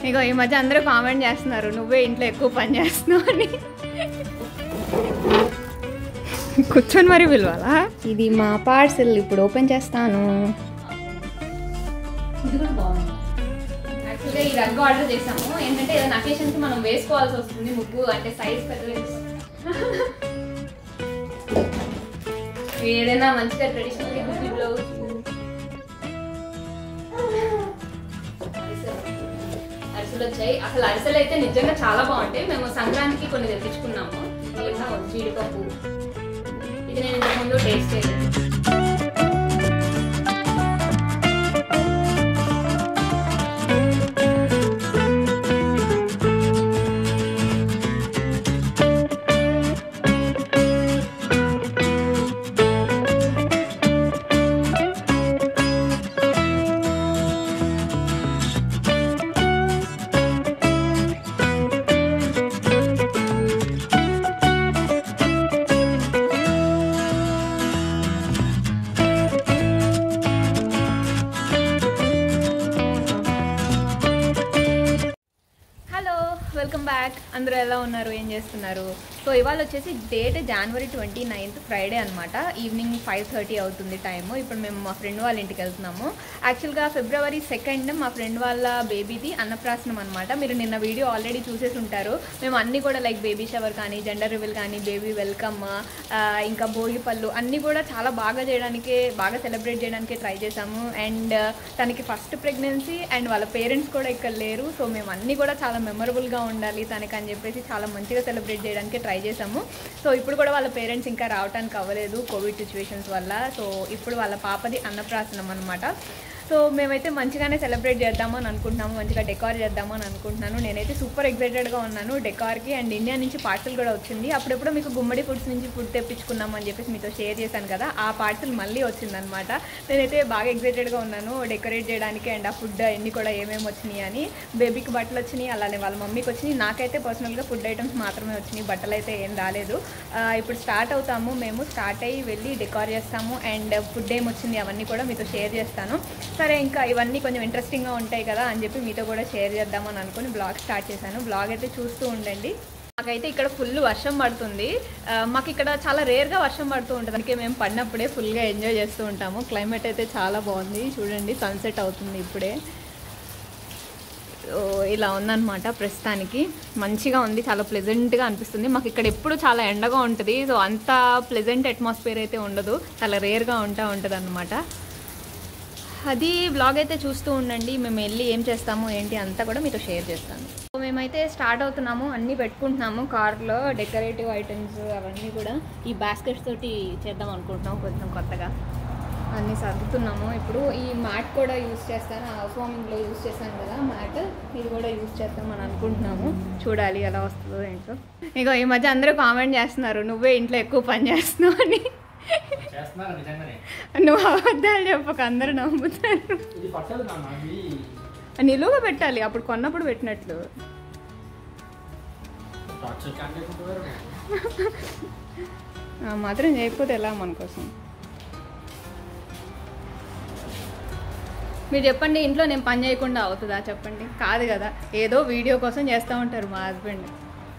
ఇగో ఈ మధ్య అందరూ కామెంట్ చేస్తున్నారు నువ్వే ఇంట్లో ఎక్కువ పని చేస్తున్నావు అని కూర్చొని మరి పిలవాలా ఇది మా పార్సల్ ఇప్పుడు ఓపెన్ చేస్తాను ఇది కూడా బాగుంది యాక్చువల్గా ఈ రగ్ ఆర్డర్ చేసాము ఏంటంటే ఏదైనా అకేషన్కి మనం వేసుకోవాల్సి వస్తుంది ముగ్గు అంటే సైజ్ పెద్దగా ఏదైనా మంచిగా ట్రెడిషనల్ గుడ్డి బ్లౌజ్ అరిసెలు వచ్చాయి అసలు అరిసెలు అయితే నిజంగా చాలా బాగుంటాయి మేము సంక్రాంతికి కొన్ని తెప్పించుకున్నాము ఇట్లా జీడిపప్పు ఇది నేను ఇంతకు ముందు టేస్ట్ చేయలేదు హలో వెల్కమ్ బ్యాక్ అందరూ ఎలా ఉన్నారు ఏం చేస్తున్నారు సో ఇవాళ వచ్చేసి date January twenty ninth Friday అనమాట ఈవినింగ్ ఫైవ్ థర్టీ అవుతుంది టైము ఇప్పుడు మేము మా ఫ్రెండ్ వాళ్ళ ఇంటికి వెళ్తున్నాము యాక్చువల్గా ఫిబ్రవరి సెకండ్ మా ఫ్రెండ్ వాళ్ళ బేబీది అన్నప్రాసనం అనమాట మీరు నిన్న వీడియో ఆల్రెడీ చూసేసి ఉంటారు మేము అన్నీ కూడా లైక్ బేబీ షవర్ కానీ జెండర్ రివీల్ కానీ బేబీ వెల్కమ్ ఇంకా భోగి పళ్ళు అన్నీ కూడా చాలా బాగా చేయడానికి బాగా సెలబ్రేట్ చేయడానికి ట్రై చేసాము అండ్ తనకి ఫస్ట్ ప్రెగ్నెన్సీ అండ్ వాళ్ళ పేరెంట్స్ కూడా ఇక్కడ లేరు సో మేము అన్నీ కూడా చాలా మెమరబుల్గా ఉండాలి తనకి అని చెప్పేసి చాలా మంచిగా సెలబ్రేట్ చేయడానికి ట్రై చేసాము సో ఇప్పుడు కూడా వాళ్ళ పేరెంట్స్ ఇంకా రావడానికి అవ్వలేదు కోవిడ్ సిచ్యువేషన్స్ వల్ల సో ఇప్పుడు వాళ్ళ పాపది అన్నప్రాసనం అనమాట సో మేమైతే మంచిగానే సెలబ్రేట్ చేద్దాము అని అనుకుంటున్నాము మంచిగా డెకార్ చేద్దాము అని అనుకుంటున్నాను నేనైతే సూపర్ ఎక్సైటెడ్గా ఉన్నాను డెకార్కి అండ్ ఇండియా నుంచి పార్సల్ కూడా వచ్చింది అప్పుడెప్పుడు మీకు గుమ్మడి ఫుడ్స్ నుంచి ఫుడ్ తెప్పించుకున్నాము అని చెప్పేసి మీతో షేర్ చేశాను కదా ఆ పార్సల్ మళ్ళీ వచ్చిందనమాట నేనైతే బాగా ఎక్సైటెడ్గా ఉన్నాను డెకరేట్ చేయడానికి అండ్ ఆ ఫుడ్ అన్నీ కూడా ఏమేమి వచ్చినాయి అని బేబీకి బట్టలు వచ్చినాయి అలానే వాళ్ళ మమ్మీకి వచ్చినాయి నాకైతే పర్సనల్గా ఫుడ్ ఐటమ్స్ మాత్రమే వచ్చినాయి బట్టలు అయితే ఏం రాలేదు ఆ, ఇప్పుడు స్టార్ట్ అవుతాము మేము స్టార్ట్ అయ్యి వెళ్ళి డెకార్ చేస్తాము అండ్ ఫుడ్ ఏం వచ్చింది అవన్నీ కూడా మీతో షేర్ చేస్తాను సరే ఇంకా ఇవన్నీ కొంచెం ఇంట్రెస్టింగ్గా ఉంటాయి కదా అని చెప్పి మీతో కూడా షేర్ చేద్దామని అనుకుని బ్లాగ్ స్టార్ట్ చేశాను బ్లాగ్ అయితే చూస్తూ ఉండండి మాకైతే ఇక్కడ ఫుల్ వర్షం పడుతుంది ఆ, మాకు ఇక్కడ చాలా రేర్గా వర్షం పడుతూ ఉంటుంది అందుకే మేము పడినప్పుడే ఫుల్గా ఎంజాయ్ చేస్తూ ఉంటాము క్లైమేట్ అయితే చాలా బాగుంది చూడండి సన్సెట్ అవుతుంది ఇప్పుడే సో ఇలా ఉందన్నమాట ప్రస్తుతానికి మంచిగా ఉంది చాలా ప్లెజెంట్గా అనిపిస్తుంది మాకు ఇక్కడ ఎప్పుడు చాలా ఎండగా ఉంటుంది సో అంత ప్లెజెంట్ అట్మాస్ఫియర్ అయితే ఉండదు చాలా రేర్గా ఉంటా ఉంటుంది అనమాట అది బ్లాగ్ అయితే చూస్తూ ఉండండి మేము వెళ్ళి ఏం చేస్తాము ఏంటి అంతా కూడా మీతో షేర్ చేస్తాను సో మేమైతే స్టార్ట్ అవుతున్నాము అన్నీ పెట్టుకుంటున్నాము కార్లో డెకరేటివ్ ఐటమ్స్ అవన్నీ కూడా ఈ బాస్కెట్స్ తోటి చేద్దాం అనుకుంటున్నాము కొంచెం కొత్తగా అన్నీ సర్దుతున్నాము ఇప్పుడు ఈ మ్యాట్ కూడా యూజ్ చేస్తాను హౌస్ వార్మింగ్లో యూజ్ చేశాను కదా మ్యాట్ ఇది కూడా యూజ్ చేస్తాం అని అనుకుంటున్నాము చూడాలి ఎలా వస్తుందో ఏంటో ఇగో ఈ మధ్య అందరూ కామెంట్ చేస్తున్నారు నువ్వే ఇంట్లో ఎక్కువ పని చేస్తున్నావు అని చేస్తున్నారు నిజంగానే నువ్వు అబద్ధాలు చెప్పక అందరూ నమ్ముతారు ఇది పట్టదు నాన్న అది నిలువుగా పెట్టాలి అప్పుడు కొన్నప్పుడు పెట్టినట్లు టార్చర్ క్యాండిడేట్ ఆ, మాత్రం చేయకపోతే ఎలా మన కోసం మీరు చెప్పండి ఇంట్లో నేను పని చేయకుండా అవుతుందా చెప్పండి కాదు కదా ఏదో వీడియో కోసం చేస్తూ ఉంటారు మా హస్బెండ్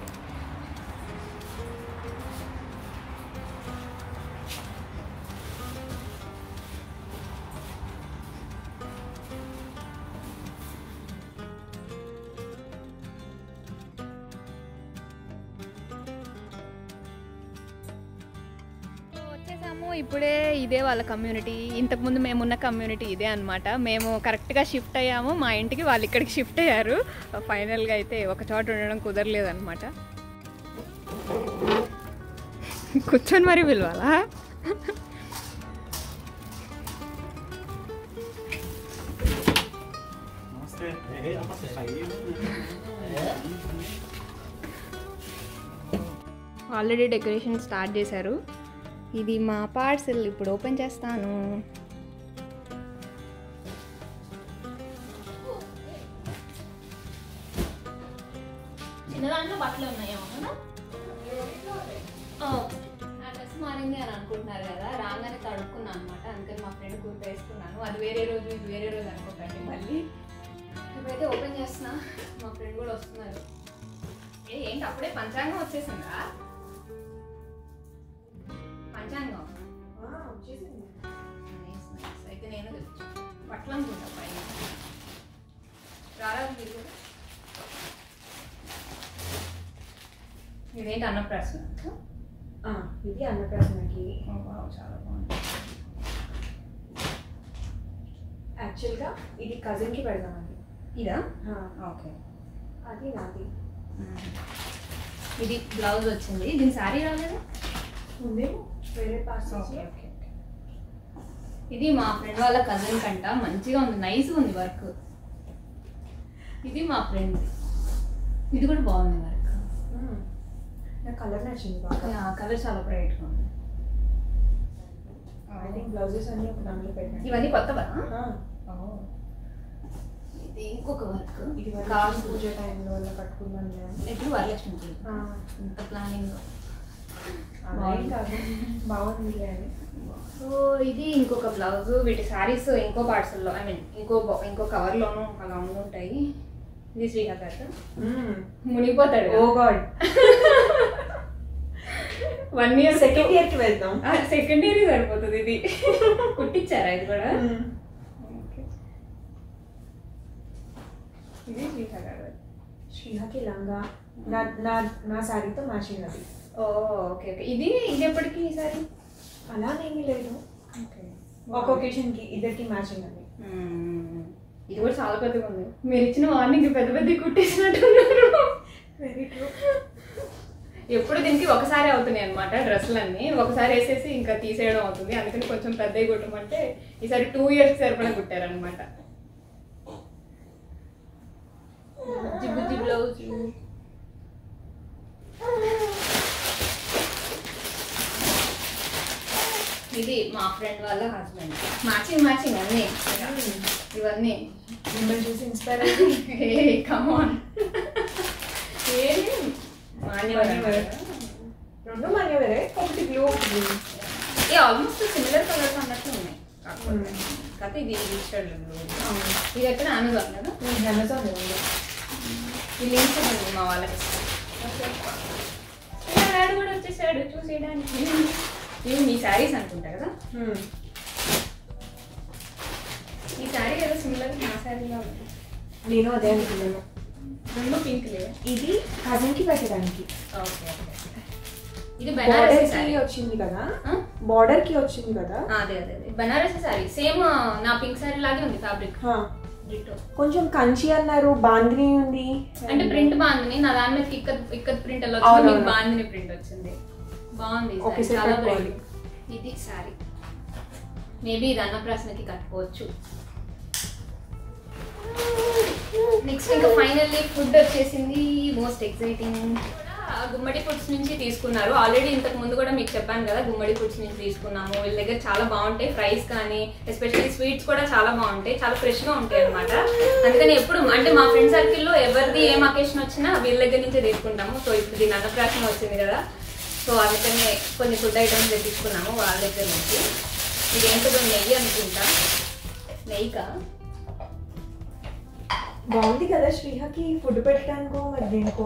సో వచ్చేసాము ఇప్పుడే ఇదే వాళ్ళ కమ్యూనిటీ ఇంతకుముందు మేము ఉన్న కమ్యూనిటీ ఇదే అన్నమాట మేము కరెక్ట్గా షిఫ్ట్ అయ్యాము మా ఇంటికి వాళ్ళు ఇక్కడికి షిఫ్ట్ అయ్యారు ఫైనల్గా అయితే ఒక చోట ఉండడం కుదరలేదు అనమాట కూర్చొని మరి పిలవాలా నమస్తే ఆల్రెడీ డెకరేషన్ స్టార్ట్ చేశారు ఇది మా పార్సల్ ఇప్పుడు ఓపెన్ చేస్తాను చిన్న దాంట్లో బట్టలు ఉన్నాయేమో కదా నా డ్రెస్ మారింది అని అనుకుంటున్నారు కదా రాగానే తడుక్కున్నాను అనమాట అందుకని మా ఫ్రెండ్ కుర్త వేసుకున్నాను అది వేరే రోజు ఇది వేరే రోజు అనుకోకండి మళ్ళీ ఇప్పుడైతే ఓపెన్ చేస్తున్నా మా ఫ్రెండ్ కూడా వస్తున్నారు ఏ ఏంటి అప్పుడే పంచాంగం వచ్చేసిందా పంచాంగం నైస్ నైస్ అయితే నేను తెచ్చు పట్ల అనుకుంటా పైన రారా మీరు కూడా ఇదేంటి అన్నప్రాసన ఆ, ఇది అన్నప్రాసనకి ఓ, వావ్, చాలా బాగుంది యాక్చువల్గా ఇది కజిన్కి పెడదామండి ఇదా ఆ, ఓకే అది నాది ఇది బ్లౌజ్ వచ్చింది దీని శారీ రాలేదు ఉందేమో వేరే పార్సల్ ఓకే ఓకే ఓకే ఇది మా ఫ్రెండ్ వాళ్ళ కజిన్ కంట మంచిగా ఉంది నైస్గా ఉంది వర్క్ ఇది మా ఫ్రెండ్ ఇది కూడా బాగుంది వర్క్ నాకు కలర్ నచ్చింది బాగా కలర్ చాలా బ్రైట్గా ఉంది ఐ థింక్ బ్లౌజెస్ అన్ని ఒక దాంట్లో పెట్టండి ఇవన్నీ కొత్తవా ఆ, ఇది ఇంకొక వర్క్ ఇది వరకు కాదు పూజ టైంలో అలా కట్టుకున్నాం నేను ఎప్పుడు వరలక్ష్మి పూజ. ఆ, ఇంత ప్లానింగ్ అలా ఏం కాదు బాగుంది అని సో ఇది ఇంకొక బ్లౌజ్ వీటి శారీస్ ఇంకో పార్సల్లో ఐ మీన్ ఇంకో బా- ఇంకో కవర్లోనూ అలా ఉంటాయి ఇది శ్రీహాకర్ మునిగిపోతాడు oh God one year second year కి వెళ్దాం సెకండ్ ఇయర్ సరిపోతుంది ఇది కుట్టించారా ఇది కూడా Okay. ఇది శ్రీహాకర్ శ్రీహకి లంగా నా నా నా శారీతో మ్యాచింగ్ అది ఓ ఓకే ఓకే ఇది ఇది ఎప్పటికి ఈ సారీ అలానేమీ లేదు ఓకే ఒక ఒకేషన్ కి ఇద్దరికి మ్యాచింగ్ అది ఇది కూడా చాలా పెద్దగా ఉంది మీరు ఇచ్చిన వార్నింగ్ పెద్ద పెద్ద కుట్టేసినట్టున్నారు వెరీ ట్రూ ఎప్పుడు దీనికి ఒకసారి అవుతున్నాయి అనమాట డ్రెస్సులన్నీ ఒకసారి వేసేసి ఇంకా తీసేయడం అవుతుంది అందుకని కొంచెం పెద్దవి కుట్టమంటే ఈసారి టూ ఇయర్స్ సరిపడా కుట్టారనమాట బుజ్జి బుజ్జి బ్లౌజ్ ఇది మా ఫ్రెండ్ వాళ్ళ హస్బెండ్ మ్యాచింగ్ మ్యాచింగ్ అన్నీ ఇవన్నీ మిమ్మల్ని చూసి ఇన్స్పైర్ అయ్యి హే కమాన్ ఏది మాన్యవరం రెండు మాన్యవరే ఒకటి బ్లూ ఒకటి బ్లూ ఏ ఆల్మోస్ట్ సిమిలర్ కలర్స్ అన్నట్లు ఉన్నాయి కాకపోతే కాకపోతే ఇది రిజిస్టర్డ్ ఇది ఎక్కడ అమెజాన్ కదా అమెజాన్ ఉంది ఈ లింక్స్ ఉంది మా వాళ్ళకి ఇలా డాడీ కూడా వచ్చేసాడు చూసేయడానికి ఇవి మీ శారీస్ అనుకుంటా కదా ఈ శారీ ఏదో సిమిలర్ నా శారీలా ఉంది నేను అదే అనుకున్నాను రెండు పింక్ లేవే ఇది కజిన్ కి పెట్టడానికి ఓకే ఓకే ఇది బార్డర్ బనారసి కి శారీ వచ్చింది కదా బార్డర్ కి వచ్చింది కదా అదే అదే అదే బనారసి శారీ సేమ్ నా పింక్ శారీ లాగే ఉంది ఫ్యాబ్రిక్ హా. డిటో కొంచెం కంచి అన్నారు బాందిని ఉంది అంటే ప్రింట్ బాగుంది నా దాని మీద ఇక్కత్ ఇక్కత్ ప్రింట్ ఎలా అవును, వచ్చింది మీకు అవును. బాగుంది ప్రింట్ వచ్చింది బాగుంది ఈ ఓకే, saree. set చాలా కట్టుకోవాలి. బాగుంది ఇది సారీ మేబీ ఇది అన్నప్రాసనకి కట్టుకోవచ్చు నెక్స్ట్ ఇంకా ఫైనల్లీ ఫుడ్ వచ్చేసింది మోస్ట్ ఎక్సైటింగ్ గుమ్మడి ఫుడ్స్ నుంచి తీసుకున్నారు ఆల్రెడీ ఇంతకు ముందు కూడా మీకు చెప్పాను కదా గుమ్మడి ఫుడ్స్ నుంచి తీసుకున్నాము వీళ్ళ దగ్గర చాలా బాగుంటాయి ఫ్రైస్ కానీ ఎస్పెషల్లీ స్వీట్స్ కూడా చాలా బాగుంటాయి చాలా ఫ్రెష్ గా ఉంటాయి అనమాట అందుకని ఎప్పుడు అంటే మా ఫ్రెండ్ సర్కిల్లో ఎవరిది ఏం అకేషన్ వచ్చినా వీళ్ళ దగ్గర నుంచే తీసుకుంటాము సో ఇప్పుడు దీని అన్నప్రాసన వచ్చింది కదా సో అందుకని కొన్ని ఫుడ్ ఐటమ్స్ తెప్పించుకున్నాము వాళ్ళ దగ్గర నుంచి ఇది ఏంటో నెయ్యి అనుకుంటా నెయ్యికా బాగుంది కదా శ్రీహకి ఫుడ్ పెట్టడానికో మరి దేనికో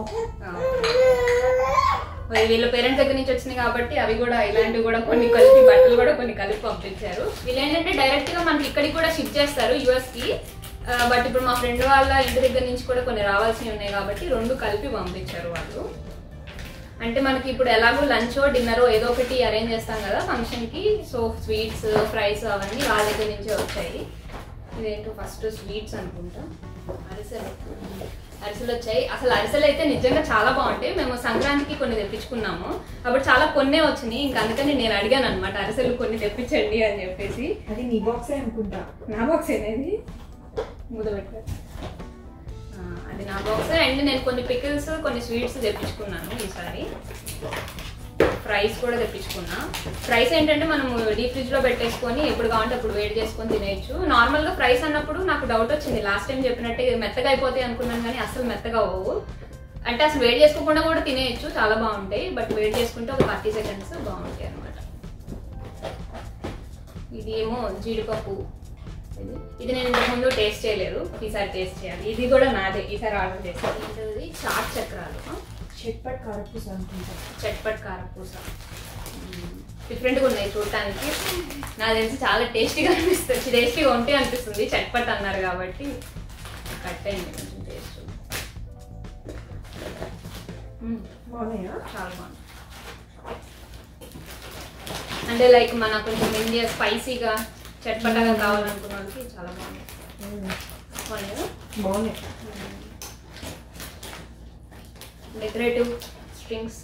మరి వీళ్ళ పేరెంట్స్ దగ్గర నుంచి వచ్చినాయి కాబట్టి అవి కూడా ఇలాంటివి కూడా కొన్ని కలిపి బట్టలు కూడా కొన్ని కలిపి పంపించారు వీళ్ళు ఏంటంటే డైరెక్ట్ గా మనకి ఇక్కడికి కూడా షిప్ చేస్తారు యుఎస్ కి బట్ ఇప్పుడు మా ఫ్రెండ్ వాళ్ళ ఇంటి దగ్గర నుంచి కూడా కొన్ని రావాల్సినవి ఉన్నాయి కాబట్టి రెండు కలిపి పంపించారు వాళ్ళు అంటే మనకి ఇప్పుడు ఎలాగో లంచ్ డిన్నర్ ఏదో ఒకటి అరేంజ్ చేస్తాం కదా ఫంక్షన్ కి సో స్వీట్స్ ఫ్రైస్ అవన్నీ వాళ్ళ దగ్గర నుంచే వచ్చాయి ఇదేంటో ఫస్ట్ స్వీట్స్ అనుకుంటా అరిసెలు అరిసెలు వచ్చాయి అసలు అరిసెలు అయితే నిజంగా చాలా బాగుంటాయి మేము సంక్రాంతికి కొన్ని తెప్పించుకున్నాము అప్పుడు చాలా కొన్నే వచ్చినాయి ఇంకా అందుకని నేను అడిగాను అనమాట అరిసెలు కొన్ని తెప్పించండి అని చెప్పేసి అది నీ బాక్సే అనుకుంటా నా బాక్స్ ఏనేది ముదబెట్టారు అది నా బాక్స్ అండ్ నేను కొన్ని పికిల్స్ కొన్ని స్వీట్స్ తెప్పించుకున్నాను ఈసారి ఫ్రైస్ కూడా తెప్పించుకున్నా ఫ్రైస్ ఏంటంటే మనం డీప్ ఫ్రిడ్జ్ లో పెట్టేసుకొని ఎప్పుడు కావాలంటే అప్పుడు వేడి చేసుకొని తినేయచ్చు నార్మల్ గా ఫ్రైస్ అన్నప్పుడు నాకు డౌట్ వచ్చింది లాస్ట్ టైం చెప్పినట్టే ఇది మెత్తగా అయిపోతాయి అనుకున్నాను కానీ అసలు మెత్తగా అవ్వవు అంటే అసలు వేడి చేసుకోకుండా కూడా తినేయచ్చు చాలా బాగుంటాయి బట్ వేడి చేసుకుంటే ఒక థర్టీ సెకండ్స్ బాగుంటాయి అనమాట ఇది ఏమో జీడిపప్పు ఇది ఇది నేను ఇంతకు ముందు టేస్ట్ చేయలేదు ఈసారి టేస్ట్ చేయాలి ఇది కూడా నాదే ఈసారి ఆర్డర్ చేస్తాను ఇది చాట్ చక్రాలు షెట్పట్ కారపూస అనుకుంటా చట్పట్ కారపూస డిఫరెంట్గా ఉన్నాయి చూడటానికి నాకు తెలిసి చాలా టేస్టీగా అనిపిస్తుంది టేస్టీగా ఉంటే అనిపిస్తుంది చట్పట్ అన్నారు కాబట్టి కట్ అయింది కొంచెం టేస్ట్ బాగున్నాయా చాలా బాగుంది అంటే లైక్ మన కొంచెం ఇండియా స్పైసీగా చట్పటాగా కావాలనుకున్న వాళ్ళకి చాలా బాగుంది బాగుంది కదా బాగున్నాయి డెకరేటివ్ స్ట్రింగ్స్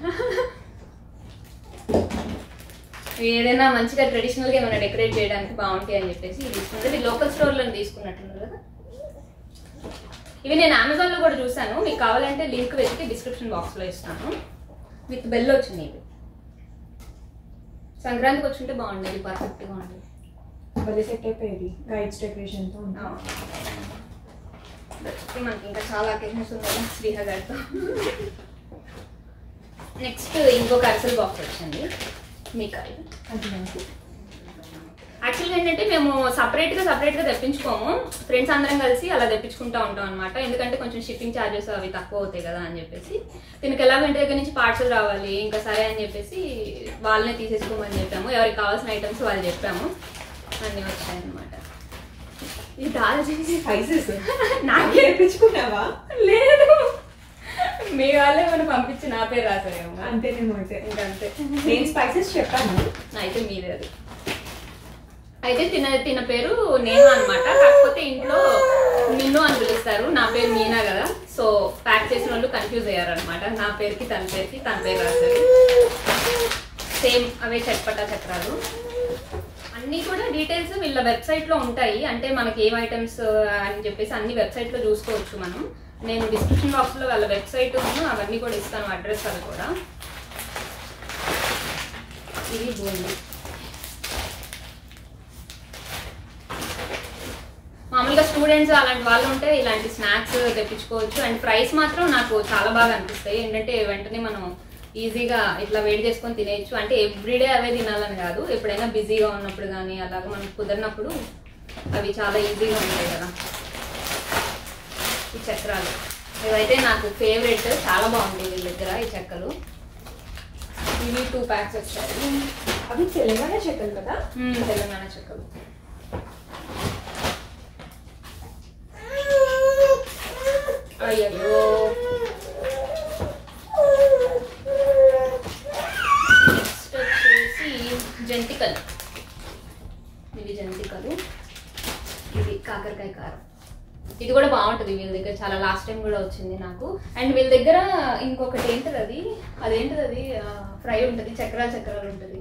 ఏదైనా మంచిగా ట్రెడిషనల్గా ఏమైనా డెకరేట్ చేయడానికి బాగుంటాయి అని చెప్పేసి ఇది తీసుకున్నది ఇది లోకల్ స్టోర్లో తీసుకున్నట్టున్నారు కదా ఇవి నేను అమెజాన్లో కూడా చూసాను మీకు కావాలంటే లింక్ వెతికి డిస్క్రిప్షన్ బాక్స్లో ఇస్తాను విత్ బెల్ వచ్చింది ఇవి సంక్రాంతికి వచ్చుంటే బాగుండేది పర్ఫెక్ట్గా ఉండేది భలే సెట్ అయిపోయేది గైడ్స్ డెకరేషన్తో ఆ. మనకి ఇంకా చాలా అకేషన్స్ ఉన్నాయి శ్రీహ గారితో నెక్స్ట్ ఇంకొక అరిసెల్ బాక్స్ వచ్చింది మీకు అది అది నాకు యాక్చువల్గా ఏంటంటే మేము సపరేట్గా సపరేట్గా తెప్పించుకోము ఫ్రెండ్స్ అందరం కలిసి అలా తెప్పించుకుంటా ఉంటాం అనమాట ఎందుకంటే కొంచెం షిప్పింగ్ ఛార్జెస్ అవి తక్కువ అవుతాయి కదా అని చెప్పేసి దీనికి ఎలాగో ఇంటి దగ్గర నుంచి పార్సల్ రావాలి ఇంకా సరే అని చెప్పేసి వాళ్ళనే తీసేసుకోమని చెప్పాము ఎవరికి కావాల్సిన ఐటమ్స్ వాళ్ళు చెప్పాము అన్నీ వచ్చాయన్నమాట ఇది దాల్చిన స్పైసెస్ నాకే తెప్పించుకున్నావా లేదు మీ వాళ్ళే మనం పంపించి నా పేరు రాసారేమో అంతేనేమో అయితే ఇంకంతే నేను స్పైసెస్ చెప్పాను అయితే మీదే అది అయితే తిన తిన పేరు నేను అన్నమాట కాకపోతే ఇంట్లో నిన్ను అని పిలుస్తారు నా పేరు మీనా కదా సో ప్యాక్ చేసిన వాళ్ళు కన్ఫ్యూజ్ అయ్యారనమాట నా పేరుకి తన పేరుకి తన పేరు రాశారు సేమ్ అవే చట్పటా చక్రాలు అన్నీ కూడా డీటెయిల్స్ వీళ్ళ వెబ్సైట్లో ఉంటాయి అంటే మనకి ఏం ఐటమ్స్ అని చెప్పేసి అన్ని వెబ్సైట్లో చూసుకోవచ్చు మనం నేను డిస్క్రిప్షన్ బాక్స్లో వాళ్ళ వెబ్సైట్ అవన్నీ కూడా ఇస్తాను అడ్రస్ అవి కూడా ఇది బూందీ మామూలుగా స్టూడెంట్స్ అలాంటి వాళ్ళు ఉంటే ఇలాంటి స్నాక్స్ తెప్పించుకోవచ్చు అండ్ ప్రైస్ మాత్రం నాకు చాలా బాగా అనిపిస్తాయి ఏంటంటే వెంటనే మనం ఈజీగా ఇట్లా వేడి చేసుకొని తినేయచ్చు అంటే ఎవ్రీడే అవే తినాలని కాదు ఎప్పుడైనా బిజీగా ఉన్నప్పుడు కానీ అలాగ మనకు కుదిరినప్పుడు అవి చాలా ఈజీగా ఉంటాయి కదా ఈ చక్రాలు ఇవైతే నాకు ఫేవరెట్ చాలా బాగుంటాయి వీళ్ళ దగ్గర ఈ చెక్కలు ఇవి టూ ప్యాక్స్ వచ్చాయి అవి తెలంగాణ చెక్కలు కదా మ్మ్, తెలంగాణ చెక్కలు అయ్యో నెక్స్ట్ వచ్చేసి జంతికలు ఇవి జంతికలు ఇది కాకరకాయ కారం ఇది కూడా బాగుంటుంది వీళ్ళ దగ్గర చాలా లాస్ట్ టైం కూడా వచ్చింది నాకు అండ్ వీళ్ళ దగ్గర ఇంకొకటి ఏంటిది అది అదేంటిది అది ఫ్రై ఉంటుంది చక్రాలు చక్రాలు ఉంటుంది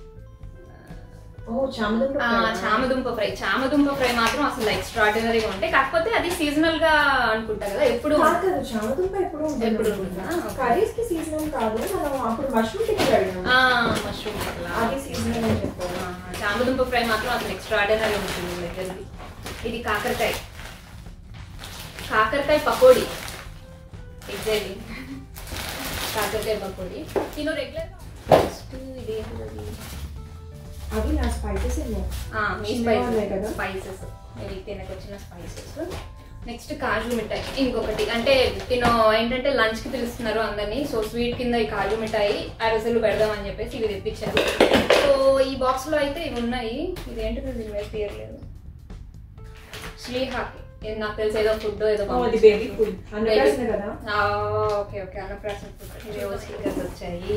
ఓ చామదుంప ఆ, చామదుంప ఫ్రై చామదుంప ఫ్రై మాత్రం అసలు ఎక్స్ట్రాడినరీగా ఉంటాయి కాకపోతే అది సీజనల్ గా అనుకుంటా కదా ఎప్పుడు కాదు కదా చామదుంప ఎప్పుడు ఎప్పుడు ఉంటుందా? కర్రీస్ కి సీజనల్ కాదు మనం అప్పుడు మష్రూమ్ టికెట్ అడిగాం మష్రూమ్ అది సీజనల్ అని చెప్పారు చామదుంప ఫ్రై మాత్రం అసలు ఎక్స్ట్రాడినరీ ఉంటుంది వీళ్ళ దగ్గరది ఇది కాకరకాయ కాకరకాయ పకోడీ ఎగ్జాక్ట్లీ కాకరకాయ పకోడీ నేను రెగ్యులర్ నెక్స్ట్ ఇది ఏంటిది అవి నా స్పైసెస్ ఏమో ఆ, మీ చిన్నగా ఉన్నాయి కదా? స్పైసెస్ స్పైసెస్ ఇవి తినకు వచ్చిన స్పైసెస్ నెక్స్ట్ కాజు మిఠాయి ఇంకొకటి అంటే తిను ఏంటంటే లంచ్ కి పిలుస్తున్నారు అందరినీ సో స్వీట్ కింద ఈ కాజు మిఠాయి అరసలు పెడదామని చెప్పేసి ఇవి తెప్పించారు సో ఈ బాక్స్ లో అయితే ఇవి ఉన్నాయి ఇది ఏంటిది దీని మీద తీయలేదు శ్రీహాకి ఇది నాకు తెలిసి ఏదో ఫుడ్ ఏదో ఓ, అది పంపించారు. baby food. అన్నప్రాసన కదా? ఆ, ఓకే ఓకే అన్నప్రాసన ఫుడ్ ఇవి స్టిక్కర్స్ వచ్చాయి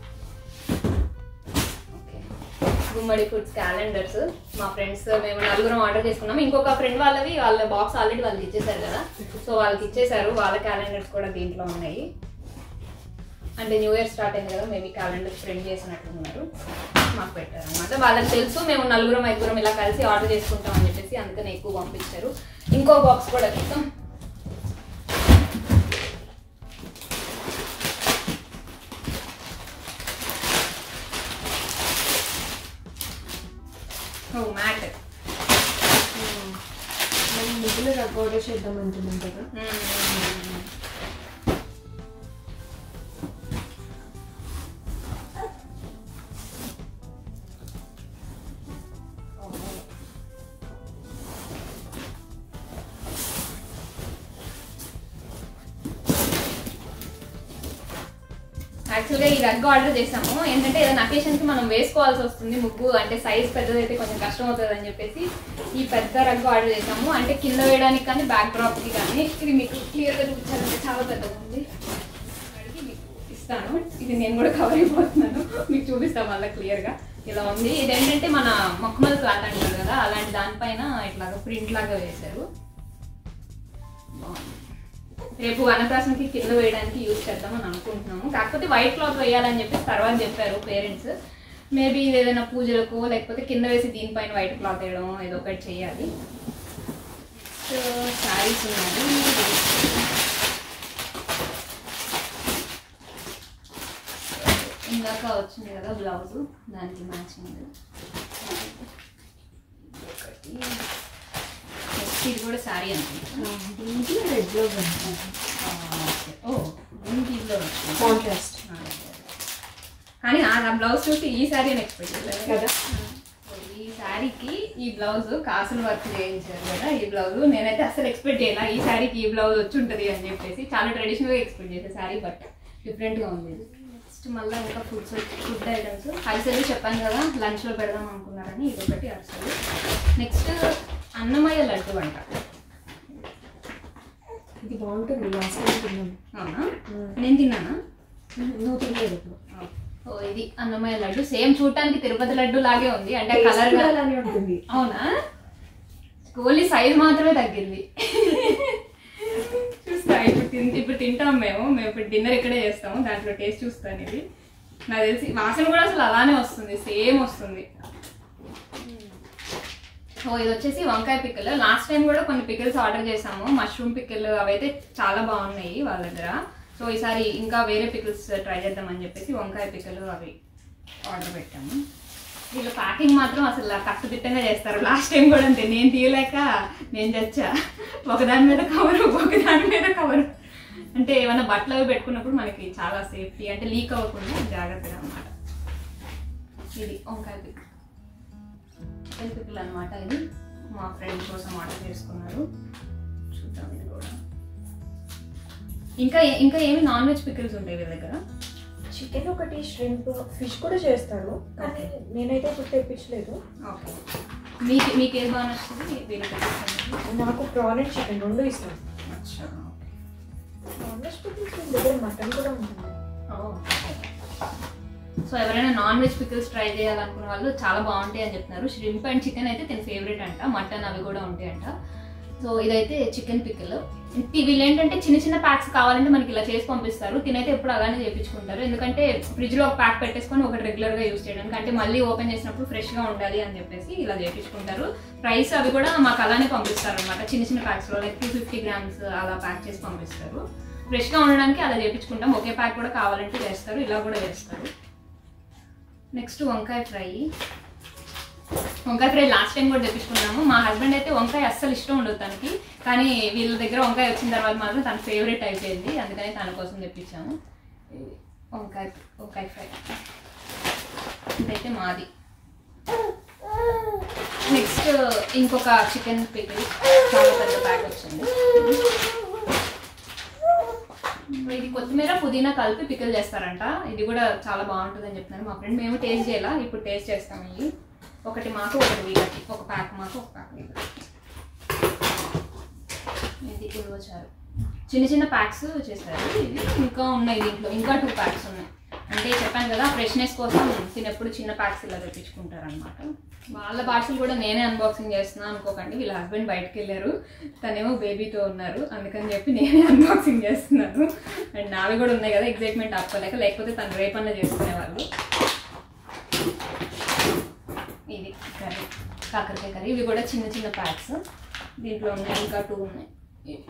ఓకే గుమ్మడి ఫుడ్స్ క్యాలెండర్స్ మా ఫ్రెండ్స్ మేము నలుగురం ఆర్డర్ చేసుకున్నాం ఇంకొక ఫ్రెండ్ వాళ్ళవి వాళ్ళ బాక్స్ ఆల్రెడీ వాళ్ళకి ఇచ్చేసారు కదా సో వాళ్ళకి ఇచ్చేసారు వాళ్ళ క్యాలెండర్స్ కూడా దీంట్లో ఉన్నాయి అంటే న్యూ ఇయర్ స్టార్ట్ అయింది కదా మేబీ క్యాలెండర్ ప్రింట్ చేసినట్టు ఉన్నారు మాకు పెట్టారు అనమాట వాళ్ళకి తెలుసు మేము నలుగురం ఐదుగురం ఇలా కలిసి ఆర్డర్ చేసుకుంటాం అని చెప్పేసి అందుకని ఎక్కువ పంపించారు ఇంకో బాక్స్ కూడా చూద్దాం ఓ మ్యాట్ మనం ముగ్గులు రవ్వ ఆర్డర్ చేద్దాం అనుకున్నాం కదా యాక్చువల్గా ఈ రగ్ ఆర్డర్ చేసాము ఏంటంటే ఏదైనా అకేషన్కి మనం వేసుకోవాల్సి వస్తుంది ముగ్గు అంటే సైజ్ పెద్దదైతే కొంచెం కష్టం అవుతుంది అని చెప్పేసి ఈ పెద్ద రగ్ ఆర్డర్ చేసాము అంటే కింద వేయడానికి కానీ బ్యాక్ డ్రాప్కి కానీ ఇది మీకు క్లియర్గా చూపించాలంటే చాలా పెద్దగా ఉంది అడిగి మీకు ఇస్తాను ఇది నేను కూడా కవర్ అయిపోతున్నాను మీకు చూపిస్తాను మళ్ళీ క్లియర్గా ఇలా ఉంది ఇది ఏంటంటే మన మొక్కమల్ క్లాత్ అంటారు కదా అలాంటి దానిపైన ఇట్లాగా ప్రింట్ లాగా వేశారు బాగుంది. రేపు వనప్రాసంకి కింద వేయడానికి యూజ్ చేద్దామని అనుకుంటున్నాము కాకపోతే వైట్ క్లాత్ వేయాలని చెప్పి తర్వాత చెప్పారు పేరెంట్స్ మేబీ ఇది ఏదైనా పూజలకు లేకపోతే కింద వేసి దీనిపైన వైట్ క్లాత్ వేయడం ఏదో ఒకటి చేయాలి సో శారీస్ ఉన్నాయి ఇందాక వచ్చింది కదా బ్లౌజ్ దానికి మ్యాచింగ్ ఒకటి నెక్స్ట్ ఇది కూడా శారీ అనుకుంటా దీనికి రెడ్ బ్లౌజ్ ఓ దీనికి ఇదిలో వచ్చింది. కాంట్రాస్ట్ ఆ, కానీ ఆ నా బ్లౌజ్ చూసి ఈ శారీ అని ఎక్స్పెక్ట్ చేయలేదు కదా ఈ శారీకి ఈ బ్లౌజ్ కాసులు వర్క్ చేయించారు కదా ఈ బ్లౌజ్ నేనైతే అసలు ఎక్స్పెక్ట్ చేయాల ఈ శారీకి ఈ బ్లౌజ్ వచ్చి ఉంటుంది అని చెప్పేసి చాలా ట్రెడిషనల్గా ఎక్స్పెక్ట్ చేసే శారీ బట్ డిఫరెంట్గా ఉంది నెక్స్ట్ మళ్ళీ ఇంకా ఫుడ్స్ ఫుడ్ ఐటమ్స్ అరిసెలు చెప్పాను కదా లంచ్లో పెడదాం అనుకున్నారని ఇది ఒకటి అరిసెలు నెక్స్ట్ అన్నమయ్య లడ్డు అంట ఇది బాగుంటుంది లాస్ట్ టైం తిన్నాను అవునా నేను తిన్నానా నువ్వు తినలేదు ఇప్పుడు ఓ ఇది అన్నమయ్య లడ్డు సేమ్ చూడటానికి తిరుపతి లడ్డు లాగే ఉంది అంటే Taste కలర్ కూడా అలానే ఉంటుంది అవునా ఓన్లీ సైజ్ మాత్రమే తగ్గింది చూస్తా ఇప్పుడు తిన్ ఇప్పుడు తింటాం మేము మేము ఇప్పుడు డిన్నర్ ఇక్కడే చేస్తాము దాంట్లో టేస్ట్ చూస్తాను ఇది నాకు తెలిసి వాసన కూడా అసలు అలానే వస్తుంది సేమ్ వస్తుంది సో ఇది వచ్చేసి వంకాయ పిక్కలు లాస్ట్ టైం కూడా కొన్ని పికిల్స్ ఆర్డర్ చేసాము మష్రూమ్ పికిల్ అవైతే చాలా బాగున్నాయి వాళ్ళ దగ్గర సో ఈసారి ఇంకా వేరే పికిల్స్ ట్రై చేద్దామని చెప్పేసి వంకాయ పిక్కలు అవి ఆర్డర్ పెట్టాము వీళ్ళు ప్యాకింగ్ మాత్రం అసలు కట్టుదిట్టంగా చేస్తారు లాస్ట్ టైం కూడా అంతే నేను తీయలేక నేను చచ్చా ఒకదాని మీద కవరు ఒకదాని మీద కవరు అంటే ఏమైనా బట్టలు అవి పెట్టుకున్నప్పుడు మనకి చాలా సేఫ్టీ అంటే లీక్ అవ్వకుండా జాగ్రత్తగా అన్నమాట ఇది వంకాయ పిక్ వంకాయ పిక్కలు అనమాట ఇది మా ఫ్రెండ్ కోసం ఆర్డర్ చేసుకున్నారు చూద్దాం ఇది కూడా ఇంకా ఏ- ఇంకా ఏమి నాన్ వెజ్ పికిల్స్ ఉంటాయి వీళ్ళ దగ్గర చికెన్ ఒకటి ష్రింప్ ఫిష్ కూడా చేస్తారు కానీ నేనైతే ఇప్పుడు తెప్పించలేదు ఓకే మీకు మీకు ఏది బాగా నచ్చుతుంది వీళ్ళ దగ్గర నాకు ప్రాన్ అండ్ చికెన్ రెండు ఇష్టం అచ్చా నాన్ వెజ్ పికిల్స్ దగ్గర మటన్ కూడా ఉంటుంది సో ఎవరైనా నాన్ వెజ్ పికిల్స్ ట్రై చేయాలనుకున్న వాళ్ళు చాలా బాగుంటాయి అని చెప్తున్నారు ష్రింప్ అండ్ చికెన్ అయితే తిన ఫేవరెట్ అంట మటన్ అవి కూడా ఉంటాయంట సో ఇదైతే చికెన్ పికిల్ వీళ్ళు ఏంటంటే చిన్న చిన్న ప్యాక్స్ కావాలంటే మనకి ఇలా చేసి పంపిస్తారు తినైతే ఎప్పుడు అలానే చేయించుకుంటారు ఎందుకంటే ఫ్రిడ్జ్ లో ఒక ప్యాక్ పెట్టేసుకొని ఒకటి రెగ్యులర్ గా యూస్ చేయడానికి అంటే మళ్ళీ ఓపెన్ చేసినప్పుడు ఫ్రెష్ గా ఉండాలి అని చెప్పేసి ఇలా చేయించుకుంటారు ప్రైస్ అవి కూడా మాకు అలానే పంపిస్తారు అనమాట చిన్న చిన్న ప్యాక్స్ లో లైక్ టూ ఫిఫ్టీ గ్రామ్స్ అలా ప్యాక్ చేసి పంపిస్తారు ఫ్రెష్ గా ఉండడానికి అలా చేయించుకుంటాం ఒకే ప్యాక్ కూడా కావాలంటే చేస్తారు ఇలా కూడా చేస్తారు నెక్స్ట్ వంకాయ ఫ్రై వంకాయ ఫ్రై లాస్ట్ టైం కూడా తెప్పించుకున్నాము మా హస్బెండ్ అయితే వంకాయ అస్సలు ఇష్టం ఉండదు తనకి కానీ వీళ్ళ దగ్గర వంకాయ వచ్చిన తర్వాత మాత్రం తన ఫేవరెట్ అయిపోయింది అందుకని తన కోసం తెప్పించాము ఇది వంకాయ వంకాయ ఫ్రై ఇదైతే మాది నెక్స్ట్ ఇంకొక చికెన్ పికిల్ చాలా పెద్ద ప్యాక్ వచ్చింది ఇది కొత్తిమీర పుదీనా కలిపి పికిల్ చేస్తారంట ఇది కూడా చాలా బాగుంటుంది అని చెప్తున్నారు మా ఫ్రెండ్ మేము టేస్ట్ చేయాల ఇప్పుడు టేస్ట్ చేస్తాం ఇవి ఒకటి మాకు ఒకటి వీళ్ళకి ఒక ప్యాక్ మాకు ఒక ప్యాక్ వీళ్ళకి ఇది ఉలవచారు చిన్న చిన్న ప్యాక్స్ చేశారు ఇవి ఇంకా ఉన్నాయి దీంట్లో ఇంకా టూ ప్యాక్స్ ఉన్నాయి అంటే చెప్పాను కదా ఫ్రెష్నెస్ కోసం తినప్పుడు చిన్న ప్యాక్స్ ఇలా తెప్పించుకుంటారు అనమాట వాళ్ళ పార్సల్ కూడా నేనే అన్బాక్సింగ్ చేస్తున్నా అనుకోకండి వీళ్ళ హస్బెండ్ బయటకు వెళ్ళారు తనేమో బేబీతో ఉన్నారు అందుకని చెప్పి నేనే అన్బాక్సింగ్ చేస్తున్నాను అండ్ నావి కూడా ఉన్నాయి కదా ఎగ్జైట్మెంట్ ఆపుకోలేక లేకపోతే తను రేపన్నా చేసుకునేవాళ్ళు ఇది కర్రీ కాకరకాయ కర్రీ ఇవి కూడా చిన్న చిన్న ప్యాక్స్ దీంట్లో ఉన్నాయి ఇంకా టూ ఉన్నాయి ఇవి.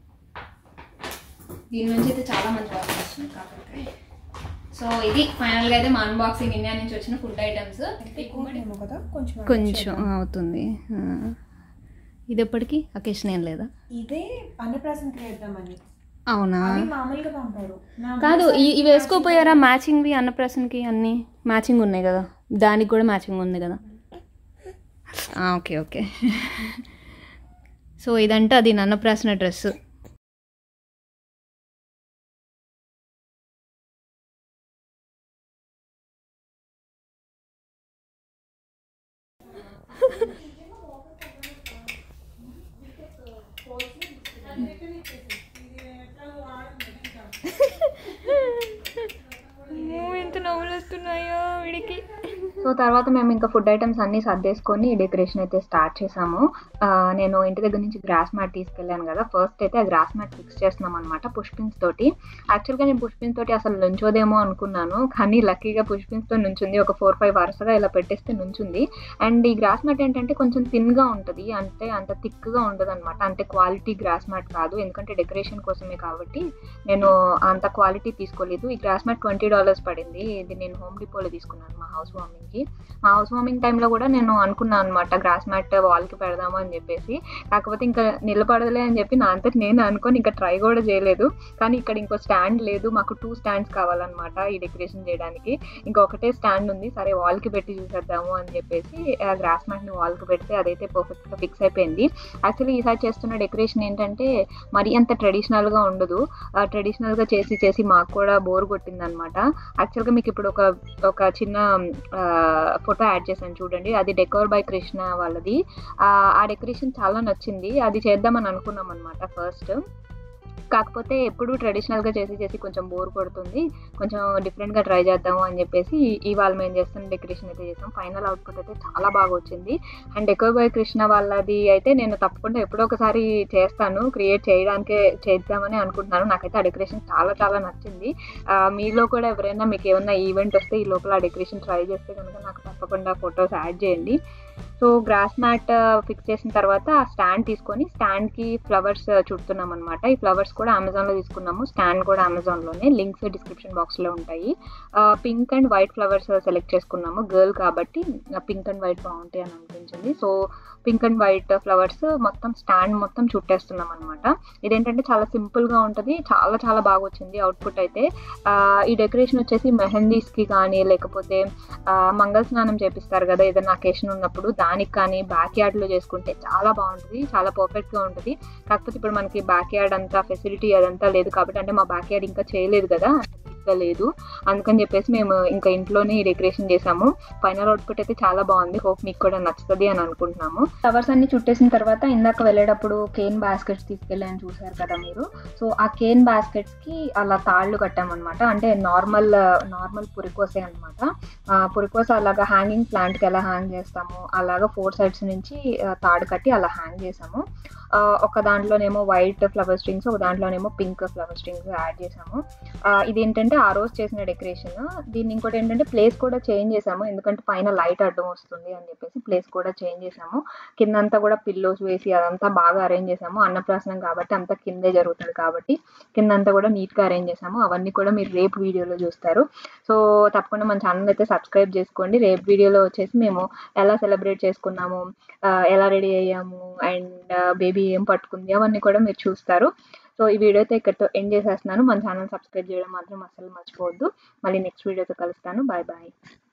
దీని నుంచి అయితే చాలా మంచి వాసన వస్తుంది కాకరకాయ సో ఇది ఫైనల్గా అయితే మా అన్బాక్సింగ్ ఇండియా నుంచి వచ్చిన ఫుడ్ ఐటమ్స్ ఏమో కదా కొంచెం కొంచెం అవుతుంది ఇది ఎప్పటికీ అకేషన్ ఏం లేదా ఇదే అన్నప్రాసం చేద్దామని అవునా అవి మామూలుగా పంపారు నా కాదు ఈ- ఇవి వేసుకోపోయారా మ్యాచింగ్వి అన్నప్రాసన్కి అన్నీ మ్యాచింగ్ ఉన్నాయి కదా దానికి కూడా మ్యాచింగ్ ఉంది కదా ఓకే ఓకే సో ఇదంటే అది అన్నప్రాసన డ్రెస్ వస్తున్నాయో వీడికి సో తర్వాత మేము ఇంకా ఫుడ్ ఐటమ్స్ అన్నీ సర్దేసుకొని డెకరేషన్ అయితే స్టార్ట్ చేసాము ఆ, నేను ఇంటి దగ్గర నుంచి గ్రాస్ మ్యాట్ తీసుకెళ్ళాను కదా ఫస్ట్ అయితే ఆ గ్రాస్ మ్యాట్ ఫిక్స్ చేస్తున్నాం అనమాట పుష్పిన్స్ తోటి యాక్చువల్గా నేను పుష్పిన్స్ తోటి అసలు నుంచోదేమో అనుకున్నాను కానీ లక్కీగా పుష్పిన్స్ తో నుంచుంది ఒక ఫోర్ ఫైవ్ వరుసగా ఇలా పెట్టేస్తే నుంచుంది అండ్ ఈ గ్రాస్ మ్యాట్ ఏంటంటే కొంచెం థిన్గా ఉంటుంది అంటే అంత థిక్గా ఉండదు అనమాట అంటే క్వాలిటీ గ్రాస్ మ్యాట్ కాదు ఎందుకంటే డెకరేషన్ కోసమే కాబట్టి నేను అంత క్వాలిటీ తీసుకోలేదు ఈ గ్రాస్ మ్యాట్ ట్వంటీ డాలర్స్ పడింది ఇది నేను హోమ్ డిపోలో తీసుకున్నాను మా హౌస్ వార్మింగ్కి మా హౌస్ వార్మింగ్ టైంలో కూడా నేను అనుకున్నాను అనమాట గ్రాస్ మ్యాట్ వాల్కి పెడదాము అని చెప్పేసి కాకపోతే ఇంకా నిలబడదులే అని చెప్పి నా అంతటి నేను అనుకొని ఇంకా ట్రై కూడా చేయలేదు కానీ ఇక్కడ ఇంకో స్టాండ్ లేదు మాకు టూ స్టాండ్స్ కావాలన్నమాట ఈ డెకరేషన్ చేయడానికి ఇంకా ఒకటే స్టాండ్ ఉంది సరే వాల్కి పెట్టి చూసేద్దాము అని చెప్పేసి ఆ గ్రాస్ మ్యాట్ని వాల్కి పెడితే అదైతే పర్ఫెక్ట్గా ఫిక్స్ అయిపోయింది యాక్చువల్లీ ఈసారి చేస్తున్న డెకరేషన్ ఏంటంటే మరీ అంత ట్రెడిషనల్గా ఉండదు ట్రెడిషనల్గా చేసి చేసి మాకు కూడా బోర్ కొట్టింది అనమాట యాక్చువల్గా మీకు ఇప్పుడు ఒక ఒక చిన్న ఫోటో యాడ్ చేశాను చూడండి అది డెకోర్ బై కృష్ణ వాళ్ళది ఆ, ఆ డెకరేషన్ చాలా నచ్చింది అది చేద్దామని అనుకున్నాం అనమాట ఫస్ట్ కాకపోతే ఎప్పుడు ట్రెడిషనల్గా చేసి చేసి కొంచెం బోర్ కొడుతుంది కొంచెం డిఫరెంట్గా ట్రై చేద్దాము అని చెప్పేసి ఇవాళ మేము చేస్తున్న డెకరేషన్ అయితే చేసాం ఫైనల్ అవుట్పుట్ అయితే చాలా బాగా వచ్చింది అండ్ డెకోర్ బై కృష్ణ వాళ్ళది అయితే నేను తప్పకుండా ఎప్పుడో ఒకసారి చేస్తాను క్రియేట్ చేయడానికే చేద్దామని అనుకుంటున్నాను నాకైతే ఆ డెకరేషన్ చాలా చాలా నచ్చింది ఆ, మీలో కూడా ఎవరైనా మీకు ఏమైనా ఈవెంట్ వస్తే ఈ లోపల ఆ డెకరేషన్ ట్రై చేస్తే కనుక నాకు తప్పకుండా ఫొటోస్ యాడ్ చేయండి సో గ్రాస్ మ్యాట్ ఫిక్స్ చేసిన తర్వాత ఆ స్టాండ్ తీసుకొని స్టాండ్కి ఫ్లవర్స్ చుడుతున్నాం అనమాట ఈ ఫ్లవర్స్ కూడా అమెజాన్లో తీసుకున్నాము స్టాండ్ కూడా అమెజాన్లోనే లింక్స్ డిస్క్రిప్షన్ బాక్స్లో ఉంటాయి pink and white flowers select చేసుకున్నాము గర్ల్ కాబట్టి పింక్ అండ్ వైట్ బాగుంటాయి అని అనిపించింది so pink and white flowers మొత్తం స్టాండ్ మొత్తం చుట్టేస్తున్నాం అనమాట ఇదేంటంటే చాలా సింపుల్గా ఉంటుంది చాలా చాలా బాగా వచ్చింది అవుట్పుట్ అయితే ఆ, ఈ డెకరేషన్ వచ్చేసి మెహందీస్కి కానీ లేకపోతే ఆ, మంగళ స్నానం చేపిస్తారు కదా ఏదైనా అకేషన్ ఉన్నప్పుడు దానికి కానీ బ్యాక్ యార్డ్లో చేసుకుంటే చాలా బాగుంటుంది చాలా పర్ఫెక్ట్గా ఉంటుంది కాకపోతే ఇప్పుడు మనకి బ్యాక్ యార్డ్ అంతా ఫెసిలిటీ అదంతా లేదు కాబట్టి అంటే మా బ్యాక్ యార్డ్ ఇంకా చేయలేదు కదా అంత లేదు అందుకని చెప్పేసి మేము ఇంకా ఇంట్లోనే ఈ డెకరేషన్ చేసాము ఫైనల్ అవుట్పుట్ అయితే చాలా బాగుంది హోప్ మీకు కూడా నచ్చుతుంది అని అనుకుంటున్నాము ఫ్లవర్స్ అన్ని చుట్టేసిన తర్వాత ఇందాక వెళ్ళేటప్పుడు కేన్ బాస్కెట్స్ తీసుకెళ్ళాను చూసారు కదా మీరు సో ఆ కేన్ బాస్కెట్స్కి అలా తాళ్ళు కట్టామన్నమాట అంటే నార్మల్ నార్మల్ పురికోసే అనమాట పురికోస అలాగా హ్యాంగింగ్ ప్లాంట్కి ఎలా హ్యాంగ్ చేస్తాము అలాగా ఫోర్ సైడ్స్ నుంచి ఆ, తాడు కట్టి అలా హ్యాంగ్ చేసాము ఆ, ఒక దాంట్లోనేమో వైట్ ఫ్లవర్ స్ట్రింగ్స్ ఒక దాంట్లోనేమో పింక్ ఫ్లవర్ స్ట్రింగ్స్ యాడ్ చేసాము ఆ, ఇదేంటంటే ఆ రోజు చేసిన డెకరేషన్ దీన్ని ఇంకోటి ఏంటంటే ప్లేస్ కూడా చేంజ్ చేసాము ఎందుకంటే పైన లైట్ అడ్డం వస్తుంది అని చెప్పేసి ప్లేస్ కూడా చేంజ్ చేసాము కిందంతా కూడా పిల్లోస్ వేసి అదంతా బాగా అరేంజ్ చేసాము అన్నప్రాసనం కాబట్టి అంతా కిందే జరుగుతుంది కాబట్టి కిందంతా కూడా నీట్గా అరేంజ్ చేసాము అవన్నీ కూడా మీరు రేపు వీడియోలో చూస్తారు సో తప్పకుండా మన ఛానల్ అయితే సబ్స్క్రైబ్ చేసుకోండి రేపు వీడియోలో వచ్చేసి మేము ఎలా సెలబ్రేట్ చేసుకున్నాము ఆ, ఎలా రెడీ అయ్యాము అండ్ బేబీ ఏం పట్టుకుంది అవన్నీ కూడా మీరు చూస్తారు సో ఈ వీడియో అయితే ఇక్కడితో ఎండ్ చేసేస్తున్నాను మన ఛానల్ సబ్స్క్రైబ్ చేయడం మాత్రం అసలు మర్చిపోవద్దు మళ్ళీ నెక్స్ట్ వీడియోతో కలుస్తాను బాయ్ బాయ్